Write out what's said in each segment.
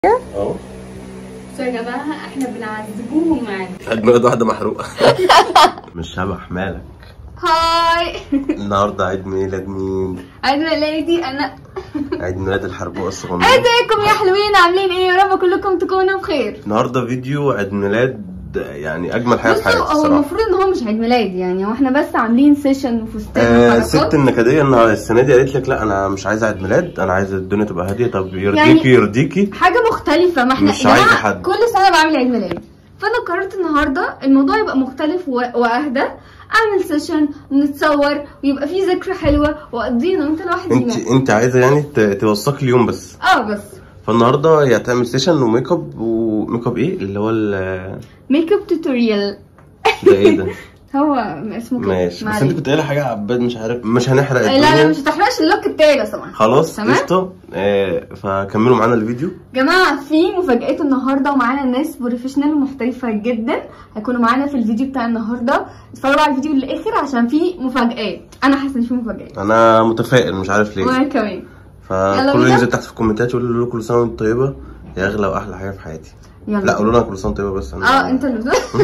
اهو بصوا يا جماعه احنا بنعذبوهم معانا عيد ميلاد واحده محروقه مش شبح مالك هاي النهارده عيد ميلاد مين عيد ميلادي انا عيد ميلاد الحربوقه الصغننه ازيكم يا حلوين عاملين ايه يا رب كلكم تكونوا بخير النهارده فيديو عيد ميلاد يعني اجمل حاجه في بصوا حياتي هو الصراحه المفروض ان هو مش عيد ميلاد يعني هو احنا بس عاملين سيشن وفستان آه وحركات. الست النكديه النهارده السنه دي قالت لك لا انا مش عايزه عيد ميلاد انا عايزه الدنيا تبقى هاديه طب يرضيكي يعني- يرضيكي حاجه مختلفه ما احنا مش يا عايزة جماعة حد. كل سنه بعمل عيد ميلاد فانا قررت النهارده الموضوع يبقى مختلف و- واهدى اعمل سيشن ونتصور ويبقى فيه ذكرى حلوه واقضينا وانت لوحدي انت انت عايزه يعني ت- توثقي اليوم بس اه بس فالنهارده هي هتعمل سيشن وميك اب وميك اب ايه اللي هو ال- ميك اب توتوريال ده ايه ده هو اسمه كده ماشي ما بس انت علينا. كنت قايله حاجه عباد مش عارف مش هنحرق لا لا الدنيا مش هتحرقش اللوك بتاعي لو سمحت خلاص تمام؟ قشطه آه فكملوا معانا الفيديو جماعة في مفاجآت النهاردة ومعانا ناس بروفيشنال ومحترفة جدا هيكونوا معانا في الفيديو بتاع النهاردة اتفرجوا على الفيديو للآخر عشان في مفاجآت أنا حاسة إن في مفاجآت انا متفائل مش عارف ليه وأنا كمان يلا فكله بينا. ينزل تحت في الكومنتات يقول له كل سنه وانت طيبه يا اغلى واحلى حاجه في حياتي يلا لا قولوا لنا كل سنه وانت طيبه بس انا اه انت اللي بتقول.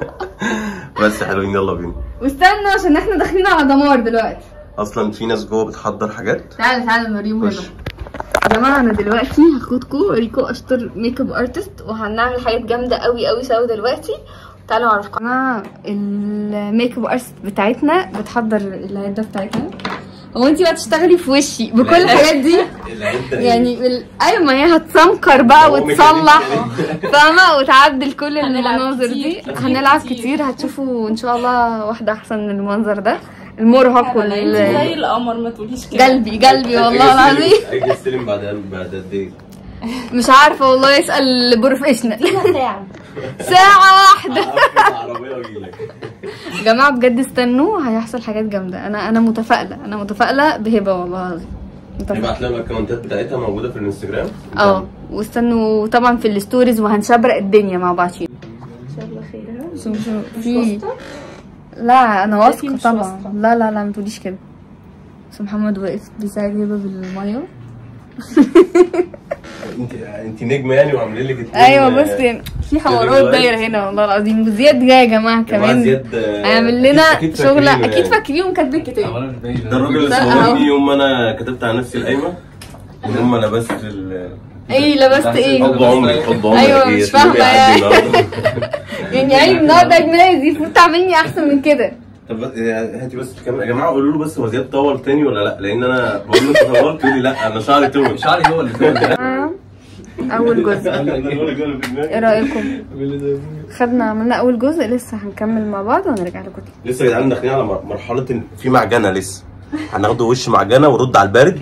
بس حلوين يلا بينا واستنوا عشان احنا داخلين على دمار دلوقتي اصلا في ناس جوه بتحضر حاجات تعالى تعالى نوريهم هنا خش. يا جماعة أنا دلوقتي هاخدكم أوريكم أشطر ميك اب ارتست وهنعمل حاجات جامدة قوي قوي سوا دلوقتي تعالوا أعرفكم يا جماعة الميك اب ارتست بتاعتنا بتحضر العدة بتاعتنا هو انتي بقى تشتغلي في وشي بكل الحاجات دي يعني بال... ايوه ما هي هتسمكر بقى هو وتصلح ميكانيكي. فاهمة وتعدل كل هنلعب المناظر دي كتير، كتير، هنلعب كتير. كتير هتشوفوا ان شاء الله واحدة احسن من المنظر ده المرهق انت زي وال القمر ما تقوليش كده قلبي قلبي والله العظيم اجي استلم بعد بعد قد ايه مش عارفة والله يسأل بروفيشنال ساعة ساعة واحدة عربيه واجيلك يا جماعة بجد استنوا هيحصل حاجات جامدة انا انا متفائلة انا متفائلة بهبة والله العظيم متفائلة نبعت لهم الاكونتات بتاعتها موجوده في الانستجرام اه واستنوا طبعا في الستوريز وهنشبرق الدنيا مع بعض ان شاء الله خير شو شو في لا انا واثقه مش طبعا واثقة. لا لا لا ما تقوليش كده بس محمد واقف بيساعد هبه بالميه انت انت نجمه يعني وعاملين لك اتنين، ايوه آه، بص في حوارات لايف. دايره هنا والله العظيم وزياد جاي يا جماعه جماعة كمان زياد آه، هيعمل أكيد- لنا أكيد شغله فاكرينه اكيد يعني. فاكرينه كاتبين كتاب ده الراجل اللي لا، صورني أهو. يوم ما انا كتبت على نفسي القايمه يوم ما لبست ال ايه لبست ايه حب عمري حب عمري أيوة، إيه، مش اسمه فاهمة بيعدي يعني. النهاردة. يعني عيب النهارده عيد ميلادي المفروض تعملني احسن من كده طب بس- يعني هاتي بس الكاميرا يا جماعه قولوا له بس هو زياد طول تاني ولا لا لان انا بقول له انت طولت يقول لي لا انا شعري طول شعري هو اللي طول آه. اول جزء ايه رايكم خدنا عملنا اول جزء لسه هنكمل مع بعض وهنرجع لكم تاني لسه يا جدعان داخلين على مر- مرحله إن في معجنه لسه هناخده وش معجنه ورد على البارد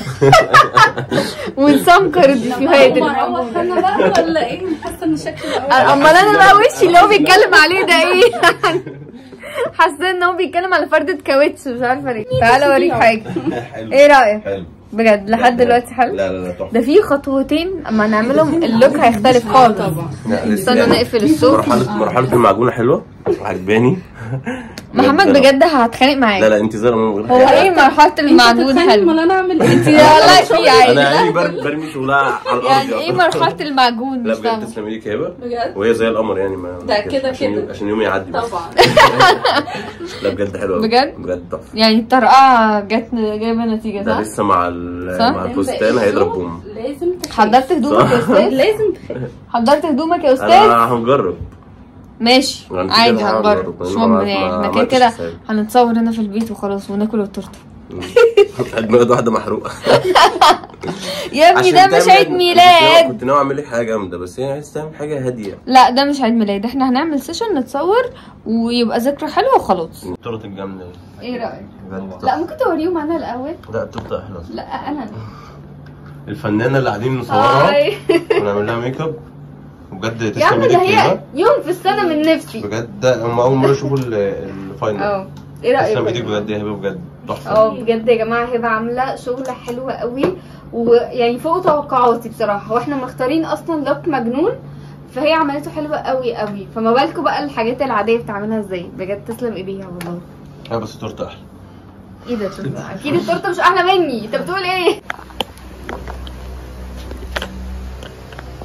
ونسمكر الفيديوهات اللي اروح انا بقى ولا ايه حاسه ان شكلي بقى امال انا بقى وشي اللي هو بيتكلم عليه ده ايه حاسه ان هو بيتكلم على فردة كاوتش مش عارفه ليه تعالى اوريك حاجه حلو ايه رايك حلو بجد لحد دلوقتي حلو لا لا لا تحفه ده في خطوتين اما نعملهم اللوك هيختلف خالص طبعا لا، لسه استنى يعني نقفل الصوت مرحله مرحله المعجونه حلوه عجباني محمد بجد هتخانق معاك لا لا انت زي ما هو ايه مرحله المعجون حلو امال انا اعمل ايه انت والله في عادي انا يعني بر- برمي شغلها على الارض يعني ايه مرحله المعجون لا مش بجد فاهمه تسلمي لي كهبه بجد وهي زي القمر يعني ما ده كده عشان كده. يوم- عشان يومي يعدي بس طبعا لا بجد حلو قوي بجد؟ بجد تحفه يعني الطرقعه جت جايبه نتيجه ده صح؟ لسه مع ال- صح؟ مع الفستان هيضرب بوم لازم تخاف. حضرت هدومك يا استاذ؟ لازم تخاف. حضرت هدومك يا استاذ؟ انا هنجرب ماشي يعني عادي كده هنجرب هنجرب. مش أنا مهم ما- يعني ما احنا كده عملتش كده حساب. هنتصور هنا في البيت وخلاص وناكل التورته عيد ميلاد واحده محروقه يا ابني ده عشان مش تعمل- عيد كنت ناوي- ميلاد كنت ناوي اعمل لك حاجه جامده بس هي عايز تعمل حاجه هاديه لا ده مش عيد ميلاد احنا هنعمل سيشن نتصور ويبقى ذكرى حلوه وخلاص التورته الجامده دي. ايه رايك بجد لا ممكن توريهم انا الاول لا التورته حلوه لا انا الفنانه اللي قاعدين نصورها هاي ونعمل لها ميك اب بجد يا عم تسلم ده ايديك هي فيها يوم في السنه من نفسي بجد ده هم اول مره يشوفوا ال- الفاينل اه ايه تسلم ايديك رايك بجد يا هبه بجد تحفه اه بجد يا جماعه هبه عامله شغل حلو قوي ويعني فوق توقعاتي بصراحه واحنا مختارين اصلا لوك مجنون فهي عملته حلوه قوي قوي فما بالكم بقى الحاجات العاديه بتعملها ازاي بجد تسلم ايديها والله لا بس التورته احلى ايه ده تورته اكيد التورته مش احلى مني انت بتقول ايه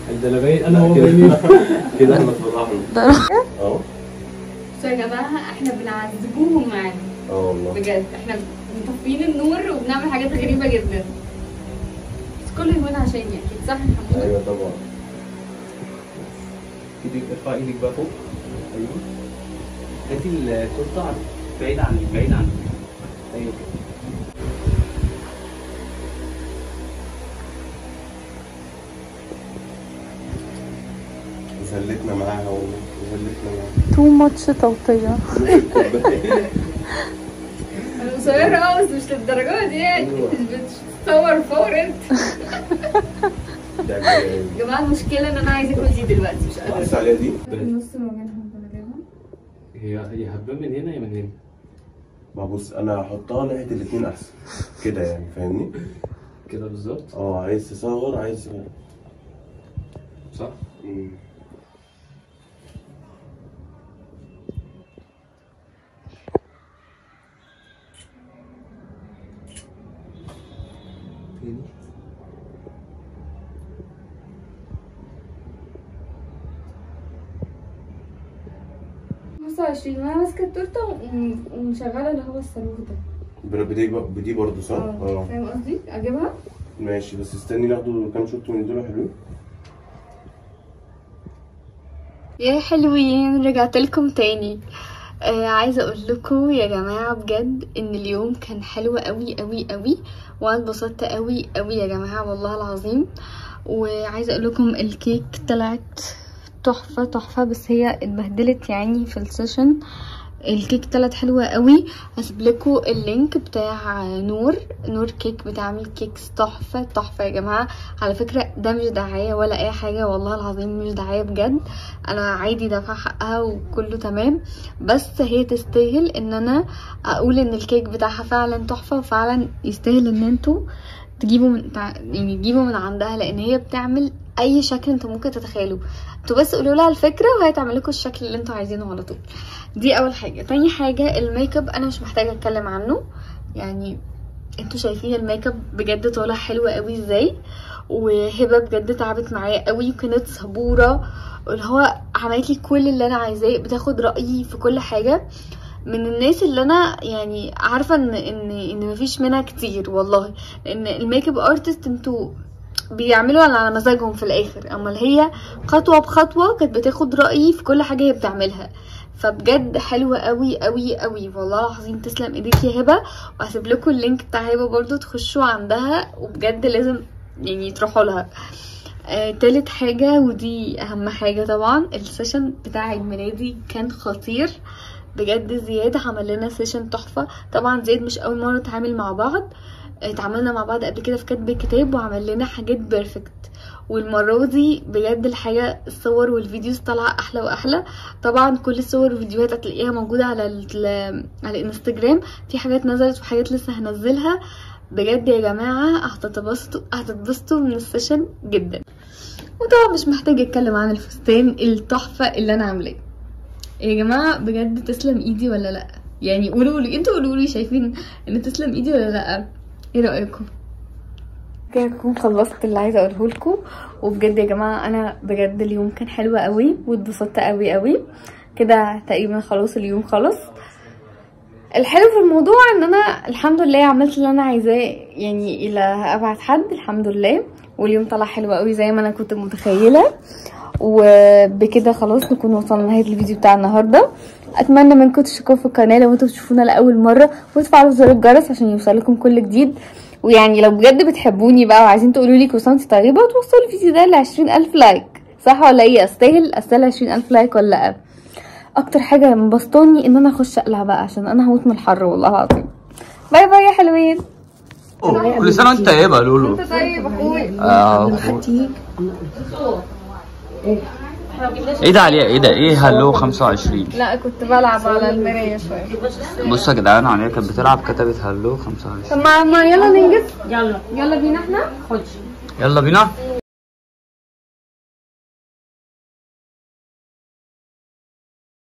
ده انا باين انا هو باينين كده احنا اتفرحنا اه بصوا يا جماعه احنا بنعذبوهم معانا اه والله بجد احنا مطفيين النور وبنعمل حاجات غريبه جدا بس كله يهون عشاني اكيد صح يا محمود ايوه طبعا ايدك ارفع ايدك بقى فوق ايوه هاتي التورته عن- بعيد عنك بعيد عنك ايوه كده. زلتنا معاها والله زلتنا معاها تو ماتش توطيه انا قصيره اه بس مش للدرجه دي يعني أيوة. مش بتصور فور انت ده جاي. يا جماعه المشكله ان انا عايزه اكل دي دلوقتي مش بص قادره عليها دي النص ما بينهم درجات هي هي هبان من هنا يا من هنا ما بص انا هحطها ناحيه الاثنين احسن كده يعني فاهمني كده بالظبط اه عايز تصغر عايز تصغر. صح مم. تاني 25 وانا ماسكه التورته وم- ومشغله اللي هو الصاروخ ده بن- بدي بدي برضه صح؟ اه اه فاهم قصدي اجيبها ماشي بس استني ناخده كام شوط من دول حلوين يا حلوين رجعت لكم تاني آه عايزه اقول لكم يا جماعه بجد ان اليوم كان حلو قوي قوي قوي وانا اتبسطت قوي قوي يا جماعه والله العظيم وعايزه اقول لكم الكيك طلعت تحفه تحفه بس هي اتبهدلت يعني في السيشن الكيك طلعت حلوه قوي هسيب لكم اللينك بتاع نور نور كيك بتعمل كيكس تحفه تحفه يا جماعه على فكره ده مش دعايه ولا اي حاجه والله العظيم مش دعايه بجد انا عادي دافعه حقها وكله تمام بس هي تستاهل ان انا اقول ان الكيك بتاعها فعلا تحفه وفعلا يستاهل ان انتوا تجيبوا من تع- يعني تجيبوا من عندها لان هي بتعمل اي شكل انتوا ممكن تتخيلوا انتوا بس قولوا لها الفكره وهي تعمل لكم الشكل اللي انتوا عايزينه على طول دي اول حاجه تاني حاجه الميك اب انا مش محتاجه اتكلم عنه يعني انتوا شايفين الميك اب بجد طالع حلو قوي ازاي وهبه بجد تعبت معايا قوي وكانت صبوره اللي هو عملت لي كل اللي انا عايزاه بتاخد رايي في كل حاجه من الناس اللي انا يعني عارفه ان ان ان مفيش منها كتير والله لان الميك اب ارتست انتوا بيعملوا على مزاجهم في الاخر اما اللي هي خطوه بخطوه كانت بتاخد رايي في كل حاجه هي بتعملها فبجد حلوه قوي قوي قوي والله العظيم تسلم ايديك يا هبه وهسيب لكم اللينك بتاع هبه برضو تخشوا عندها وبجد لازم يعني تروحوا لها آه، تالت حاجة ودي أهم حاجة طبعا السيشن بتاع عيد ميلادي كان خطير بجد زياد عمل لنا سيشن تحفة طبعا زياد مش أول مرة نتعامل مع بعض اتعاملنا مع بعض قبل كده في كتب الكتاب وعمل لنا حاجات بيرفكت والمرة دي بجد الحاجة الصور والفيديوز طالعة أحلى وأحلى طبعا كل الصور والفيديوهات هتلاقيها موجودة على ال- على الانستجرام في حاجات نزلت وحاجات لسه هنزلها بجد يا جماعة هتتبسطوا هتتبسطوا من السيشن جدا وطبعا مش محتاجة اتكلم عن الفستان التحفة اللي انا عاملاه يا جماعة بجد تسلم ايدي ولا لا يعني قولوا لي انتوا قولوا لي شايفين ان تسلم ايدي ولا لا ايه رأيكم كده اكون خلصت اللي عايزه اقوله لكم وبجد يا جماعه انا بجد اليوم كان حلو قوي واتبسطت قوي قوي كده تقريبا خلاص اليوم خلص الحلو في الموضوع ان انا الحمد لله عملت اللي انا عايزاه يعني الى ابعد حد الحمد لله واليوم طلع حلو قوي زي ما انا كنت متخيله وبكده خلاص نكون وصلنا لنهايه الفيديو بتاع النهارده اتمنى منكم تشتركوا في القناه لو انتوا بتشوفونا لاول مره وتفعلوا زر الجرس عشان يوصلكم كل جديد ويعني لو بجد بتحبوني بقى وعايزين تقولوا لي كوسانتي طيبه توصلوا الفيديو ده ل 20000 لايك صح ولا ايه استاهل استاهل 20000 لايك ولا لا اكتر حاجه مبسطاني ان انا اخش اقلع بقى عشان انا هموت من الحر والله العظيم باي باي يا حلوين كل سنه وانت طيبه يا لولو انت طيب اخوي آه. ايه ده عليا ايه ده ايه هلو 25 لا كنت بلعب على المرايه شويه بصوا يا جدعان عليا كانت بتلعب كتبت هلو 25 طب ما ما يلا ننجز يلا يلا بينا احنا يلا بينا